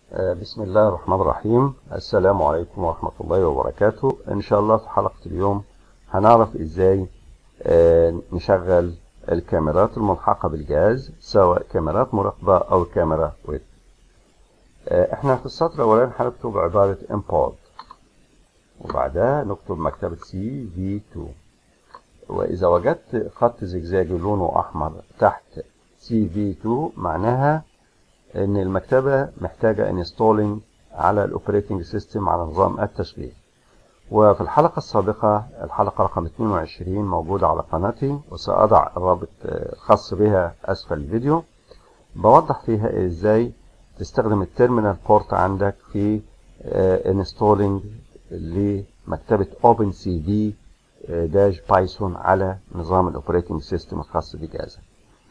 بسم الله الرحمن الرحيم السلام عليكم ورحمة الله وبركاته إن شاء الله في حلقة اليوم هنعرف إزاي نشغل الكاميرات الملحقة بالجهاز سواء كاميرات مراقبة أو كاميرا ويب احنا في السطر الأولاني هنكتب عبارة import وبعدها نكتب مكتبة CV2 وإذا وجدت خط زجزاجي لونه أحمر تحت CV2 معناها ان المكتبة محتاجة انستولينج على الاوبريتنج سيستم على نظام التشغيل وفي الحلقة السابقة الحلقة رقم 22 موجودة على قناتي وسأضع الرابط الخاص بها أسفل الفيديو بوضح فيها ازاي تستخدم التيرمينال بورت عندك في انستولينج لمكتبة اوبن سي في داش بايثون على نظام الاوبريتنج سيستم الخاص بجهازك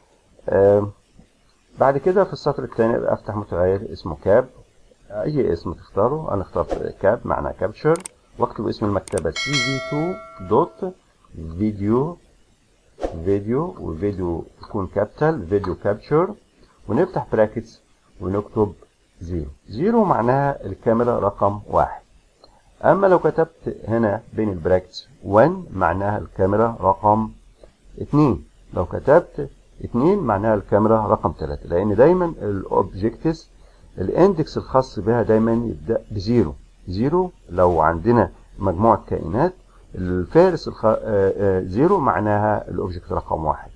بعد كده في السطر الثاني افتح متغير اسمه كاب اي اسم تختاره انا اخترت كاب معناه كابتشر واكتب اسم المكتبه cv2 دوت فيديو فيديو وفيديو يكون كابيتال فيديو كابتشر ونفتح براكتس ونكتب زيرو زيرو معناها الكاميرا رقم واحد اما لو كتبت هنا بين البراكتس 1 معناها الكاميرا رقم اتنين لو كتبت اتنين معناها الكاميرا رقم ثلاثة لان دايما الاوبجكتس الاندكس الخاص بها دايما يبدأ بزيرو زيرو لو عندنا مجموعة كائنات الفارس الخ... زيرو معناها الاوبجكت رقم واحد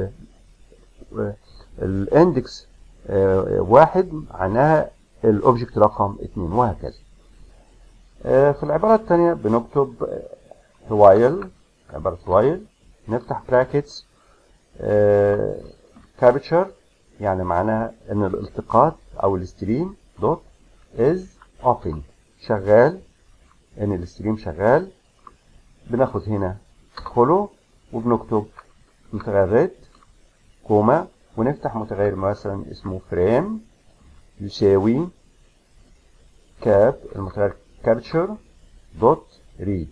الاندكس واحد معناها الاوبجكت رقم اتنين وهكذا في العبارة الثانية بنكتب وايل عبارة وايل نفتح براكتس كابتشر يعني معناها ان الالتقاط او الستريم دوت از اوبن شغال ان الستريم شغال بناخد هنا كولو وبنكتب متغير ريد كوما ونفتح متغير مثلا اسمه فريم يساوي كاب المتغير كابتشر دوت ريد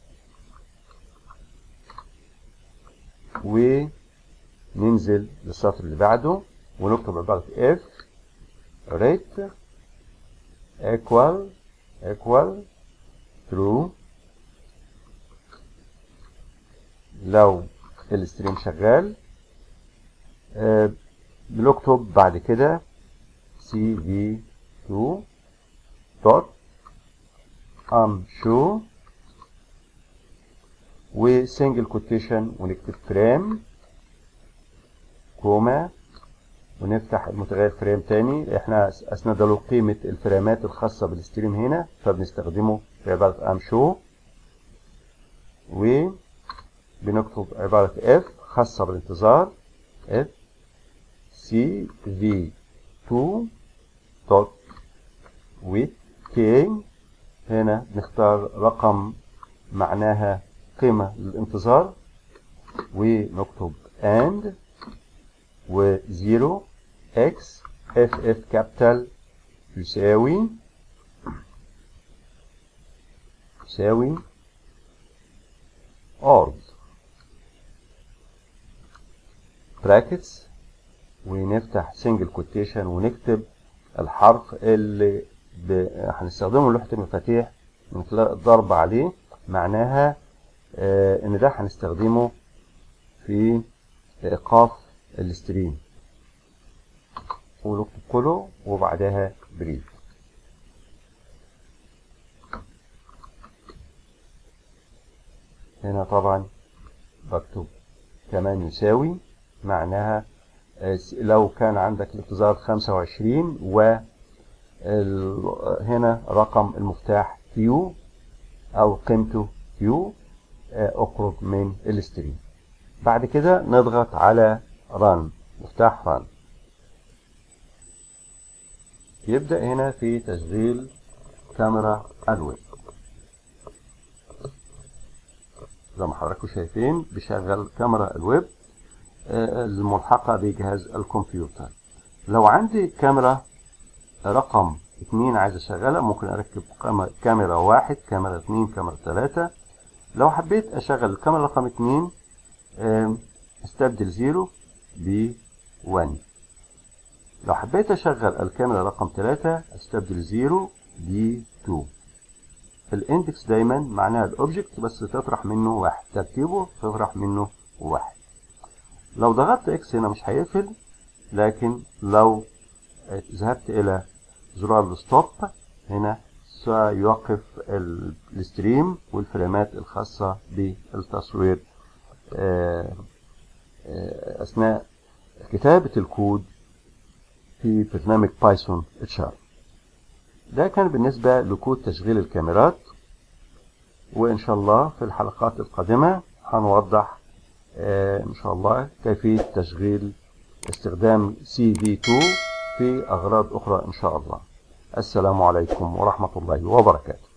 و ننزل للسطر اللي بعده ونكتب عبارة if rate equal equal true لو الستريم شغال آه بنكتب بعد كده cv2 dot am show وسنجل كوتيشن ونكتب فريم كوما ونفتح المتغير فريم تاني احنا اسند له قيمة الفريمات الخاصة بالستريم هنا فبنستخدمه في عبارة ام شو وبنكتب عبارة اف خاصة بالانتظار اف سي في 2 دوت ويت كي هنا نختار رقم معناها قيمة للانتظار ونكتب and و 0 x f f كابيتال يساوي يساوي org براكتس ونفتح سنجل كوتيشن ونكتب الحرف اللي ب... هنستخدمه لوحة المفاتيح من خلال الضرب عليه معناها آه ان ده هنستخدمه في ايقاف الستريم ونكتب كله وبعدها بريد هنا طبعا بكتب كمان يساوي معناها لو كان عندك الانتظار 25 و هنا رقم المفتاح كيو او قيمته كيو اخرج من الستريم بعد كده نضغط على ران مفتاح ران يبدأ هنا في تشغيل كاميرا الويب زي ما حضراتكم شايفين بيشغل كاميرا الويب الملحقة بجهاز الكمبيوتر لو عندي كاميرا رقم اتنين عايز اشغلها ممكن اركب كاميرا واحد كاميرا اتنين كاميرا تلاتة لو حبيت اشغل الكاميرا رقم اتنين استبدل زيرو ب 1 لو حبيت أشغل الكاميرا رقم 3 أستبدل 0 ب 2 الاندكس دايما معناها الاوبجكت بس تطرح منه واحد ترتيبه تطرح منه واحد لو ضغطت اكس هنا مش هيقفل لكن لو ذهبت الى زرار الستوب هنا سيوقف الستريم والفريمات الخاصة بالتصوير أثناء كتابة الكود في برنامج بايثون اتشار ده كان بالنسبة لكود تشغيل الكاميرات وإن شاء الله في الحلقات القادمة هنوضح إن شاء الله كيفية تشغيل استخدام CV2 في أغراض أخرى إن شاء الله السلام عليكم ورحمة الله وبركاته